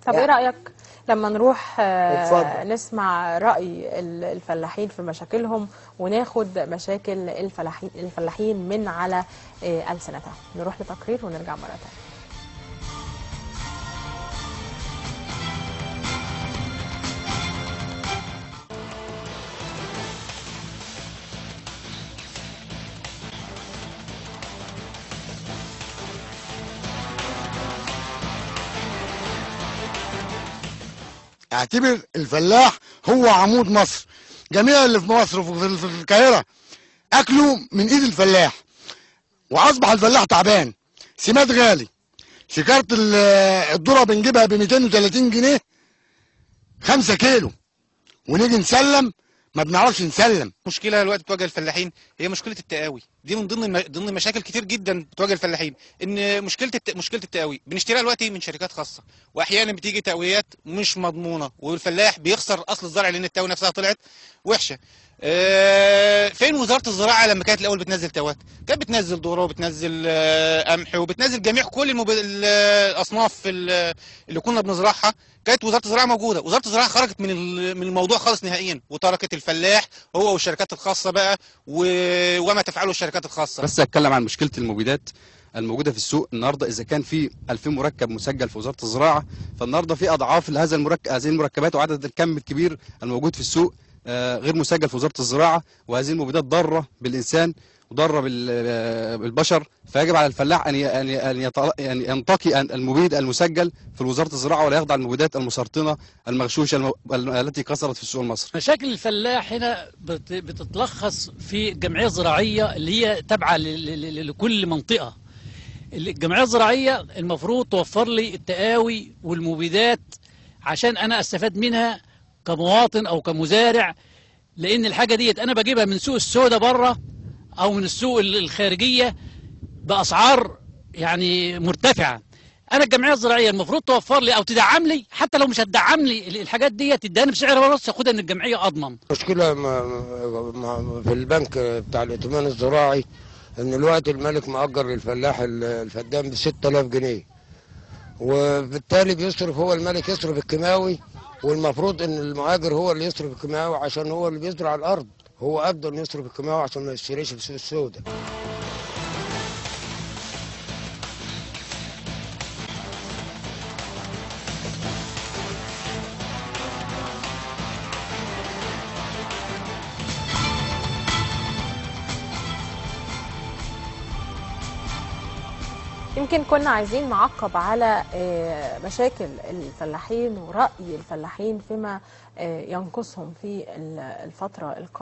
طب ايه يعني- رأيك لما نروح آه، اتفضل. نسمع رأي ال- الفلاحين في مشاكلهم وناخد مشاكل الفلاحين الفلاحين من على آه، ألسنتهم نروح لتقرير ونرجع مرة تانية اعتبر الفلاح هو عمود مصر جميع اللي في مصر وفي في القاهره اكلوا من ايد الفلاح واصبح الفلاح تعبان سماد غالي شكاره ال- الذره بنجيبها ب 230 جنيه 5 كيلو ونيجي نسلم ما بنعرفش نسلم مشكله دلوقتي بتواجه الفلاحين هي مشكله التقاوي دي من ضمن الم... ضمن مشاكل كتير جدا بتواجه الفلاحين ان مشكله الت... مشكله التقاوي بنشتريها دلوقتي من شركات خاصه واحيانا بتيجي تقويات مش مضمونه والفلاح بيخسر اصل الزرع لان التقوي نفسها طلعت وحشه آه، فين وزاره الزراعه لما كانت الاول بتنزل توات كانت بتنزل ذره وبتنزل آه، قمح وبتنزل جميع كل المب... ال- الاصناف ال- اللي كنا بنزرعها كانت وزاره الزراعه موجوده وزاره الزراعه خرجت من ال- من الموضوع خالص نهائيا وتركت الفلاح هو والشركات الخاصه بقى و... وما تفعله الشركات الخاصه بس اتكلم عن مشكله المبيدات الموجوده في السوق النهارده اذا كان في 2000 مركب مسجل في وزاره الزراعه فالنهارده في اضعاف لهذا المركب هذه المركبات وعدد الكم الكبير الموجود في السوق آه، غير مسجل في وزاره الزراعه وهذه المبيدات ضاره بالانسان وضاره بال- آه، بالبشر فيجب على الفلاح ان ي- ان ي- ان يط- يعني ينتقي أن- المبيد المسجل في وزاره الزراعه ولا يخضع المبيدات المسرطنه المغشوشه الم- التي كثرت في السوق المصري مشاكل الفلاح هنا بت- بتتلخص في جمعية زراعية اللي هي تابعة ل- ل- ل- لكل منطقة الجمعية الزراعية المفروض توفر لي التقاوي والمبيدات عشان أنا أستفاد منها كمواطن أو كمزارع لأن الحاجة ديت أنا بجيبها من سوق السوداء بره أو من السوق ال- الخارجية بأسعار يعني مرتفعة أنا الجمعية الزراعية المفروض توفر لي أو تدعم لي حتى لو مش هتدعم لي ال- الحاجات ديت تداني بسعر بس أخدها من الجمعية أضمن مشكلة ما- ما- في البنك بتاع الائتمان الزراعي ان الوقت الملك مأجر للفلاح ال- الفدان ب 6000 جنيه وبالتالي بيصرف هو الملك يصرف الكيماوي والمفروض ان المهاجر هو اللي يصرف الكيماوي عشان هو اللي بيزرع الارض هو ابدا انه يصرف الكيماوي عشان ما يشتريش في سوق السوداء يمكن كنا عايزين نعقب على آه، مشاكل الفلاحين ورأي الفلاحين فيما آه، ينقصهم في ال- الفترة القادمة